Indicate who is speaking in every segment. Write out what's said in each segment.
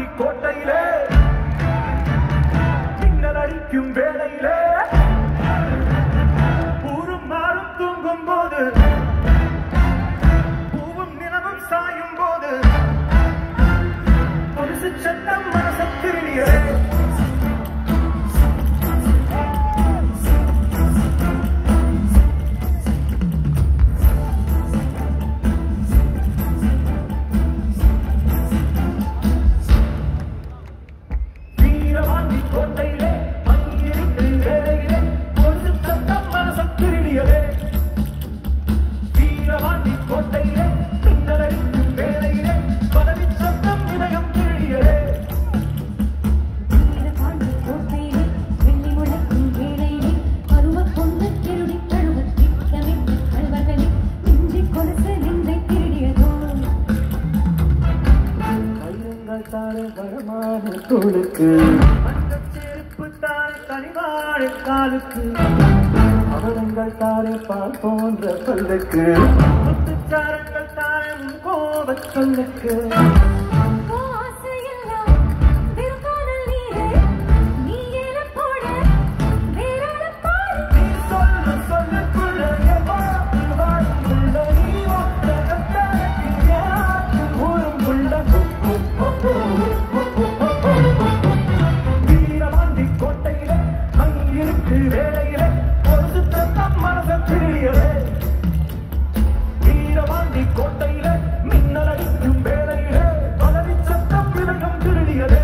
Speaker 1: வீரபாண்டி கோட்டையிலே மின்னல் அடிக்கும் வேளையிலே ஊரும் மாறும் தூங்கும் போது பூவும் நிலவும் சாயும் போது கொலுசு சட்டம் மனச திருடியதே வீரவாண்டி கோட்டையிலே மங்கிருக்கு வேளையிலே கொலுசு சட்டம் மனச திருடியதே வீரவாண்டி கோட்டையிலே மின்னலடிக்கும் வேளையிலே பதவி சத்தம் இதயம் திருடியதே
Speaker 2: வீரபாண்டி கோட்டையிலே வெள்ளி முழக்கும் வேளையிலே பருவப் பொண்ணு திருடி தழுவத் திட்டமிட்ட கள்வர்களே நெஞ்சை கொலுசு நெஞ்சை திருடியதோ
Speaker 1: கையங்கள் தாழ வளமான தோளுக்கு மஞ்சள் செருப்பு தாழ தனிவாழ காலுக்கு அவலங்கள் தாழ பால் போன்ற பல்லுக்கு முத்துச்சாரங்கள் தாழ உன் கோபச் சொல்லுக்கு
Speaker 2: ஓ ஆசையெல்லாம் வெறும் காதல் நீரே நீ ஏலம் போட வேறாளம் பாரு
Speaker 1: நீ சொல்லு சொல்லுக்குள்ள என் வாழ்வில் வாழும் புள்ள நீ ஒத்த கத்தாரத்தில் யாருக்கும் ஊரும் புள்ள வீரவாண்டி கோட்டையிலே அங்கிருக்கு வேளையிலே ஒரு சுத்தம் மனச திருடியதே வீரவாண்டி கோட்டையிலே மின்னல் அடிக்கும் வேளையிலே பதவி சத்தம் விலகம் திருடியதே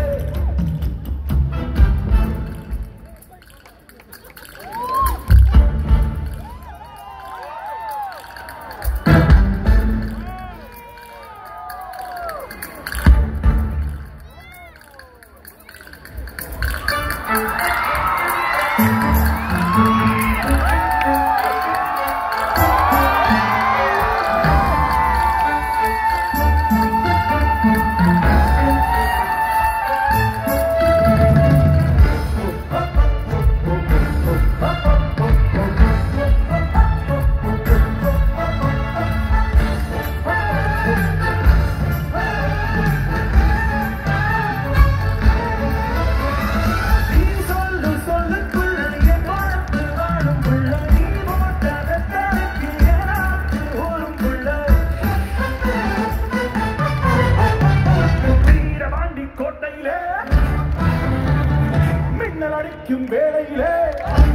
Speaker 1: நீ சொல்லு சொல்லுக்குள்ள என் வாழ்வு வாழும் புள்ள நீ போட்ட வெத்தலைக்கு ஏனாச்சு ஓடும் புள்ள வீரபாண்டி கோட்டையிலே மின்னல் அடிக்கும் வேளையிலே